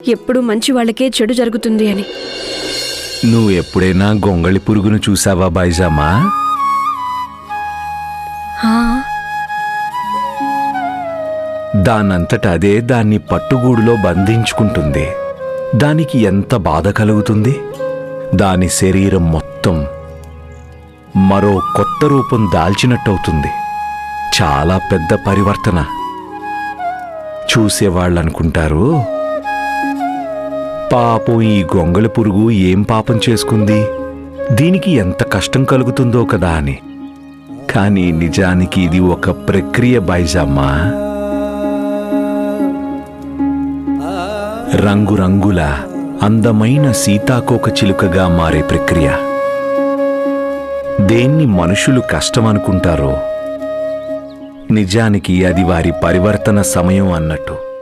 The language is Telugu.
ఎప్పుడు మంచి వాళ్ళకే చెడు జరుగుతుంది అని నువ్వు ఎప్పుడైనా గొంగళి పురుగును చూసావా బైజామా ఆ, దానంతట అదే దాన్ని పట్టుగూడులో బంధించుకుంటుంది దానికి ఎంత బాధ కలుగుతుంది దాని శరీరం మొత్తం మరో కొత్త రూపం దాల్చినట్టవుతుంది చాలా పెద్ద పరివర్తన చూసేవాళ్ళనుకుంటారు పాపం ఈ గొంగళి పురుగు ఏం పాపం చేసుకుంది దీనికి ఎంత కష్టం కలుగుతుందో కదా అని కానీ నిజానికి ఇది ఒక ప్రక్రియ బైజమ్మా రంగురంగుల అందమైన సీతాకోక చిలుకగా మారే ప్రక్రియ దేన్ని మనుషులు కష్టమనుకుంటారో నిజానికి అది వారి పరివర్తన సమయం అన్నట్టు